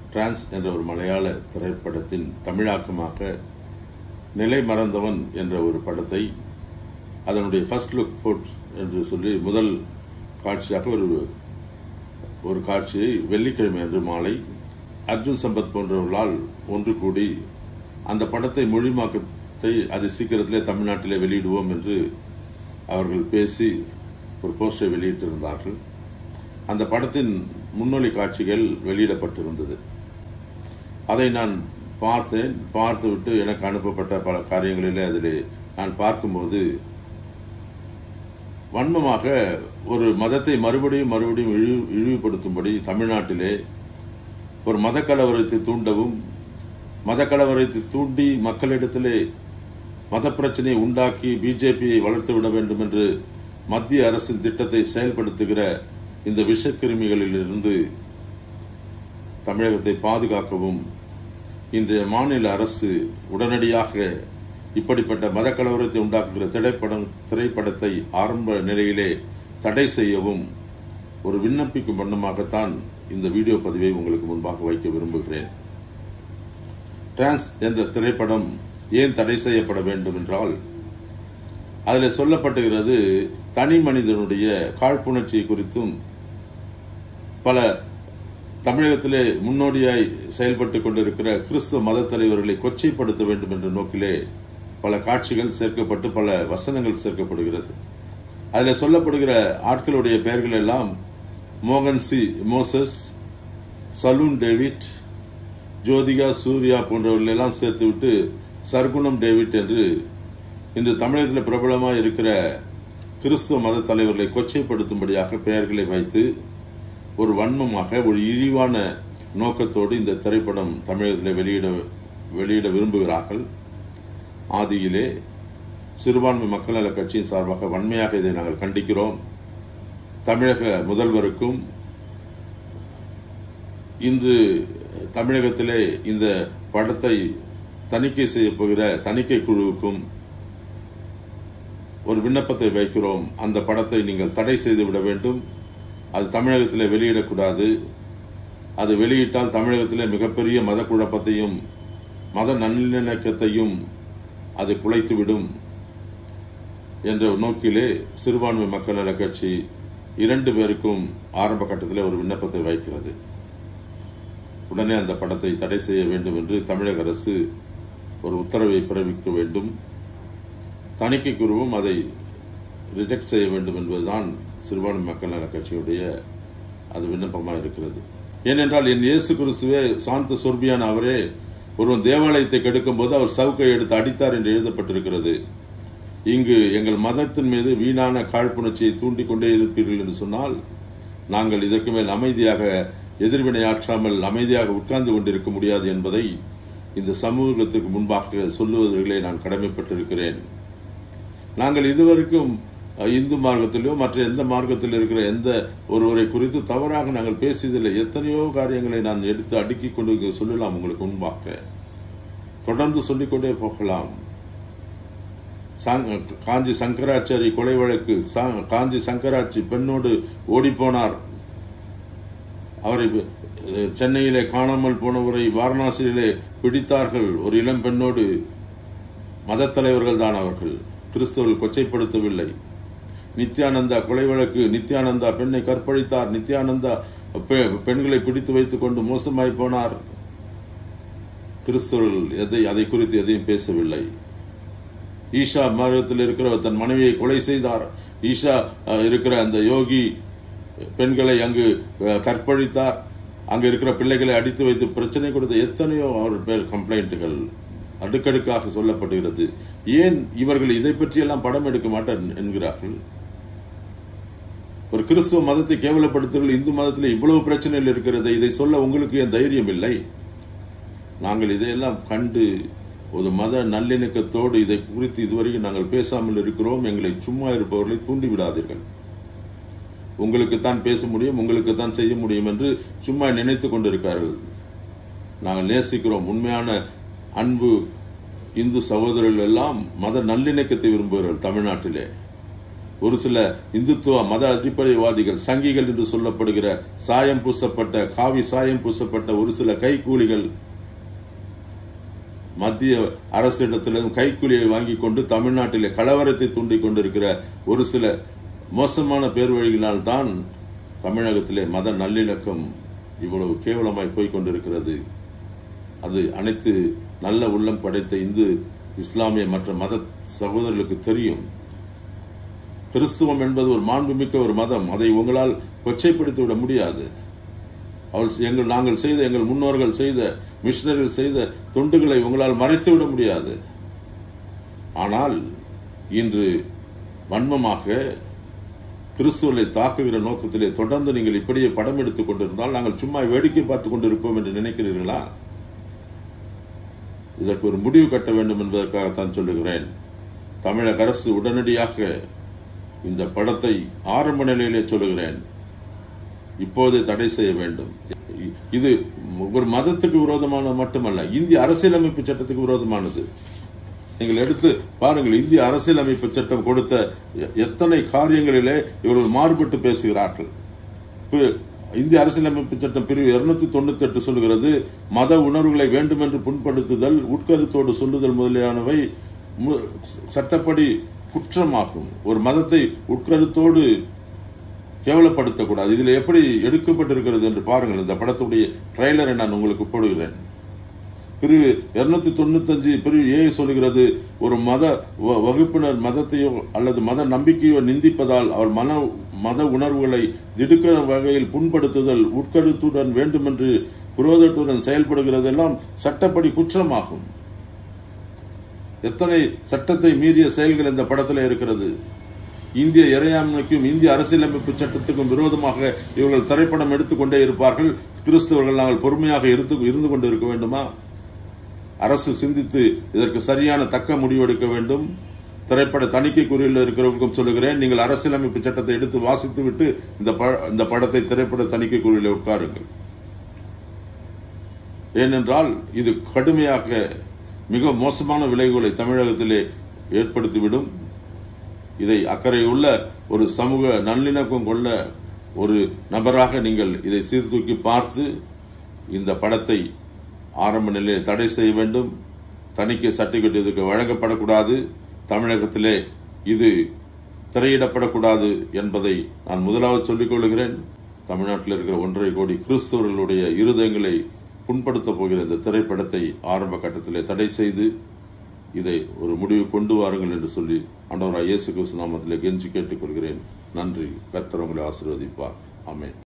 trans என்ற ஒரு மலையாள திரைப்படத்தின் தமிழாக்கமாக நிலை மறந்தவன் என்ற ஒரு படத்தை அதனுடைய ஃபர்ஸ்ட் லுக் ஃபோர்ட்ஸ் என்று சொல்லி முதல் காட்சியாக ஒரு ஒரு காட்சியை வெள்ளிக்கிழமை அன்று மாலை அர்ஜுன் சம்பத் போன்றவர்களால் ஒன்று கூடி அந்த படத்தை மொழிமாக்கத்தை அது சீக்கிரத்திலே தமிழ்நாட்டிலே வெளியிடுவோம் என்று அவர்கள் பேசி ஒரு போஸ்டரை வெளியிட்டிருந்தார்கள் அந்த படத்தின் முன்னொலி காட்சிகள் வெளியிடப்பட்டிருந்தது அதை நான் பார்த்தேன் பார்த்துவிட்டு எனக்கு அனுப்பப்பட்ட பல காரியங்களிலே அதில் நான் பார்க்கும்போது வன்மமாக ஒரு மதத்தை மறுபடியும் மறுபடியும் இழிவு இழிவுபடுத்தும்படி தமிழ்நாட்டிலே ஒரு மத கலவரத்தை தூண்டவும் மத கலவரத்தை தூண்டி மக்களிடத்திலே மத பிரச்சனையை உண்டாக்கி பிஜேபியை வளர்த்து விட வேண்டும் என்று மத்திய அரசின் திட்டத்தை செயல்படுத்துகிற இந்த விஷக்கிருமிகளிலிருந்து தமிழகத்தை பாதுகாக்கவும் இன்றைய மாநில அரசு உடனடியாக இப்படிப்பட்ட மத கலவரத்தை உண்டாக்குகிற திரைப்படம் திரைப்படத்தை ஆரம்ப நிலையிலே தடை செய்யவும் ஒரு விண்ணப்பிக்கும் வண்ணமாகத்தான் இந்த வீடியோ பதிவை உங்களுக்கு முன்பாக வைக்க விரும்புகிறேன் டிரான்ஸ் என்ற திரைப்படம் ஏன் தடை செய்யப்பட வேண்டும் என்றால் அதில் சொல்லப்பட்டுகிறது தனி மனிதனுடைய காழ்ப்புணர்ச்சி குறித்தும் பல தமிழகத்திலே முன்னோடியாய் செயல்பட்டு கொண்டிருக்கிற கிறிஸ்துவ மத தலைவர்களை கொச்சைப்படுத்த வேண்டும் என்ற நோக்கிலே பல காட்சிகள் சேர்க்கப்பட்டு பல வசனங்கள் சேர்க்கப்படுகிறது அதில் சொல்லப்படுகிற ஆட்களுடைய பெயர்கள் எல்லாம் மோகன் சி மோசஸ் சலூன் டேவிட் ஜோதிகா சூர்யா போன்றவர்கள் எல்லாம் சேர்த்துவிட்டு சர்க்குணம் டேவிட் என்று இன்று தமிழகத்தில் பிரபலமாக இருக்கிற கிறிஸ்துவ மத தலைவர்களை கொச்சைப்படுத்தும்படியாக பெயர்களை வைத்து ஒரு வன்மமாக ஒரு இழிவான நோக்கத்தோடு இந்த திரைப்படம் தமிழகத்தில் வெளியிட வெளியிட விரும்புகிறார்கள் ஆதியிலே சிறுபான்மை மக்கள் நல கட்சியின் சார்பாக வன்மையாக இதை நாங்கள் கண்டிக்கிறோம் தமிழக முதல்வருக்கும் இன்று தமிழகத்திலே இந்த படத்தை தணிக்கை செய்ய போகிற தணிக்கை குழுவுக்கும் ஒரு விண்ணப்பத்தை வைக்கிறோம் அந்த படத்தை நீங்கள் தடை செய்து விட வேண்டும் அது தமிழகத்தில் வெளியிடக்கூடாது அது வெளியிட்டால் தமிழகத்திலே மிகப்பெரிய மத குழப்பத்தையும் மத நல்லிணக்கத்தையும் அது குலைத்துவிடும் என்ற நோக்கிலே சிறுபான்மை மக்கள் நல கட்சி இரண்டு பேருக்கும் ஆரம்ப கட்டத்தில் ஒரு விண்ணப்பத்தை வைக்கிறது உடனே அந்த படத்தை தடை செய்ய வேண்டும் என்று தமிழக அரசு ஒரு உத்தரவை பிறப்பிக்க வேண்டும் தணிக்கை குழுவும் அதை ரிஜெக்ட் செய்ய வேண்டும் என்பதுதான் சிறுபான்மை மக்கள் நல கட்சியுடைய அது விண்ணப்பமாக இருக்கிறது ஏனென்றால் என் இயேசு கிறிஸ்துவே சாந்த சொர்பியான அவரே ஒருவன் தேவாலயத்தை கெடுக்கும் போது அவர் சவுக்கை எடுத்து அடித்தார் என்று எழுதப்பட்டிருக்கிறது இங்கு எங்கள் மதத்தின் மீது வீணான காழ்ப்புணர்ச்சியை தூண்டிக் கொண்டே இருப்பீர்கள் என்று சொன்னால் நாங்கள் இதற்கு மேல் அமைதியாக எதிர்வினையாற்றாமல் அமைதியாக உட்கார்ந்து கொண்டிருக்க முடியாது என்பதை இந்த சமூகத்திற்கு முன்பாக சொல்லுவதிலே நான் கடமைப்பட்டிருக்கிறேன் நாங்கள் இதுவரைக்கும் இந்து மார்க்கத்திலோ மற்ற எந்த மார்க்கத்தில் இருக்கிற எந்த ஒருவரை குறித்து தவறாக நாங்கள் பேசியதில்லை எத்தனையோ காரியங்களை நான் எடுத்து அடுக்கிக் கொண்டு சொல்லலாம் உங்களுக்கு முன்பாக தொடர்ந்து சொல்லிக்கொண்டே போகலாம் காஞ்சி சங்கராச்சாரி கொலை வழக்கு காஞ்சி சங்கராச்சி பெண்ணோடு ஓடிப்போனார் அவரை சென்னையிலே காணாமல் போனவரை வாரணாசியிலே பிடித்தார்கள் ஒரு இளம் பெண்ணோடு மத தலைவர்கள் தான் அவர்கள் கிறிஸ்தவர்கள் கொச்சைப்படுத்தவில்லை நித்யானந்தா கொலை வழக்கு நித்யானந்தா பெண்ணை கற்பழித்தார் நித்யானந்தா பெண்களை பிடித்து வைத்துக் கொண்டு மோசமாய் போனார் கிறிஸ்தவர்கள் எதை அதை குறித்து எதையும் பேசவில்லை ஈஷா மார்க்கத்தில் இருக்கிறவர் தன் மனைவியை கொலை செய்தார் ஈஷா இருக்கிற அந்த யோகி பெண்களை அங்கு கற்பழித்தார் அங்கு இருக்கிற பிள்ளைகளை அடித்து வைத்து பிரச்சனை கொடுத்த எத்தனையோ அவர் பேர் கம்ப்ளைண்ட்டுகள் அடுக்கடுக்காக சொல்லப்படுகிறது ஏன் இவர்கள் இதை பற்றியெல்லாம் படம் எடுக்க மாட்டார் என்கிறார்கள் ஒரு கிறிஸ்துவ மதத்தை கேவலப்படுத்துவர்கள் இந்து மதத்தில் இவ்வளவு பிரச்சனைகள் இருக்கிறது இதை சொல்ல உங்களுக்கு ஏன் தைரியம் இல்லை நாங்கள் இதையெல்லாம் கண்டு ஒரு மத நல்லிணக்கத்தோடு இதை குறித்து இதுவரைக்கும் நாங்கள் பேசாமல் இருக்கிறோம் எங்களை சும்மா இருப்பவர்களை தூண்டிவிடாதீர்கள் உங்களுக்கு தான் பேச முடியும் உங்களுக்கு தான் செய்ய முடியும் என்று சும்மா நினைத்து கொண்டிருக்கார்கள் நாங்கள் நேசிக்கிறோம் உண்மையான அன்பு இந்து சகோதரர்கள் எல்லாம் மத நல்லிணக்கத்தை விரும்புகிறார்கள் தமிழ்நாட்டிலே ஒரு சில இந்துத்துவ மத அடிப்படைவாதிகள் சங்கிகள் என்று சொல்லப்படுகிற சாயம் பூசப்பட்ட காவி சாயம் பூசப்பட்ட ஒரு சில கைக்கூலிகள் மத்திய அரசிடத்திலிருந்து கைக்கூலியை வாங்கி கொண்டு தமிழ்நாட்டிலே கலவரத்தை தூண்டிக் கொண்டிருக்கிற ஒரு சில மோசமான பேர் வழிகளால் தான் தமிழகத்திலே மத நல்லிணக்கம் இவ்வளவு கேவலமாய் போய்க் கொண்டிருக்கிறது அது அனைத்து நல்ல உள்ளம் படைத்த இந்து இஸ்லாமிய மற்ற மத சகோதரர்களுக்கு தெரியும் கிறிஸ்துவம் என்பது ஒரு மாண்புமிக்க ஒரு மதம் அதை உங்களால் கொச்சைப்படுத்தி விட முடியாது அவர் எங்கள் நாங்கள் செய்த எங்கள் முன்னோர்கள் செய்த மிஷினரிகள் செய்த தொண்டுகளை உங்களால் மறைத்து விட முடியாது ஆனால் இன்று வன்மமாக கிறிஸ்துவனை தாக்குகிற நோக்கத்திலே தொடர்ந்து நீங்கள் இப்படியே படம் எடுத்துக் கொண்டிருந்தால் நாங்கள் சும்மா வேடிக்கை பார்த்துக் கொண்டிருப்போம் என்று நினைக்கிறீர்களா இதற்கு ஒரு முடிவு கட்ட வேண்டும் என்பதற்காகத்தான் சொல்லுகிறேன் தமிழக அரசு உடனடியாக இந்த படத்தை ஆரம்ப நிலையிலே சொல்லுகிறேன் இப்போதே தடை செய்ய வேண்டும் இது ஒரு மதத்துக்கு விரோதமான மட்டுமல்ல இந்திய அரசியலமைப்பு சட்டத்துக்கு விரோதமானது நீங்கள் எடுத்து பாருங்கள் இந்திய அரசியலமைப்பு சட்டம் கொடுத்த எ- எத்தனை காரியங்களிலே இவர்கள் மாறுபட்டு பேசுகிறார்கள் பி- இந்திய அரசியலமைப்பு சட்டம் பிரிவு இருநூத்தி தொண்ணூத்தி எட்டு சொல்லுகிறது மத உணர்வுகளை வேண்டுமென்று புண்படுத்துதல் உட்கருத்தோடு சொல்லுதல் முதலியானவை மு- சட்டப்படி குற்றமாகும் ஒரு மதத்தை உட்கருத்தோடு கேவலப்படுத்தக்கூடாது இதுல எப்படி எடுக்கப்பட்டிருக்கிறது என்று பாருங்கள் இந்த படத்துடைய ட்ரைலரை நான் உங்களுக்கு போடுகிறேன் பிரிவு இருநூத்தி தொண்ணூத்தஞ்சு பிரிவு ஏ சொல்லுகிறது ஒரு மத வ- வகுப்பினர் மதத்தையோ அல்லது மத நம்பிக்கையோ நிந்திப்பதால் அவர் மன மத உணர்வுகளை திடுக்கிற வகையில் புண்படுத்துதல் உட்கருத்துடன் வேண்டுமென்று குரோதத்துடன் செயல்படுகிறதெல்லாம் சட்டப்படி குற்றமாகும் எத்தனை சட்டத்தை மீறிய செயல்கள் இந்த படத்தில் இருக்கிறது இந்திய இறையாண்மைக்கும் இந்திய அரசியலமைப்பு சட்டத்துக்கும் விரோதமாக இவர்கள் திரைப்படம் எடுத்துக்கொண்டே இருப்பார்கள் கிறிஸ்தவர்கள் நாங்கள் பொறுமையாக இருந்து இருந்து கொண்டு இருக்க வேண்டுமா அரசு சிந்தித்து இதற்கு சரியான தக்க முடிவெடுக்க வேண்டும் திரைப்பட தணிக்கை குறியில் இருக்கிறவர்களுக்கும் சொல்லுகிறேன் நீங்கள் அரசியலமைப்பு சட்டத்தை எடுத்து வாசித்து விட்டு இந்த ப- இந்த படத்தை திரைப்பட தணிக்கை குறியில் உட்காருங்கள் ஏனென்றால் இது கடுமையாக மிக மோசமான விளைவுகளை தமிழகத்திலே ஏற்படுத்திவிடும் இதை அக்கறை உள்ள ஒரு சமூக நல்லிணக்கம் கொள்ள ஒரு நபராக நீங்கள் இதை சீர்தூக்கி பார்த்து இந்த படத்தை ஆரம்ப நிலையில் தடை செய்ய வேண்டும் தணிக்கை சர்டிபிகேட் இதுக்கு வழங்கப்படக்கூடாது தமிழகத்திலே இது திரையிடப்படக்கூடாது என்பதை நான் முதலாவது சொல்லிக் கொள்கிறேன் தமிழ்நாட்டில் இருக்கிற ஒன்றரை கோடி கிறிஸ்தவர்களுடைய இருதயங்களை புண்படுத்தப் போகிற இந்த திரைப்படத்தை ஆரம்ப கட்டத்திலே தடை செய்து இதை ஒரு முடிவு கொண்டு வாருங்கள் என்று சொல்லி ஆண்டவராய் இயேசு கிறிஸ்து நாமத்திலே கெஞ்சி கேட்டுக்கொள்கிறேன் நன்றி கர்த்தர் உங்களை ஆசீர்வதிப்பார் ஆமென்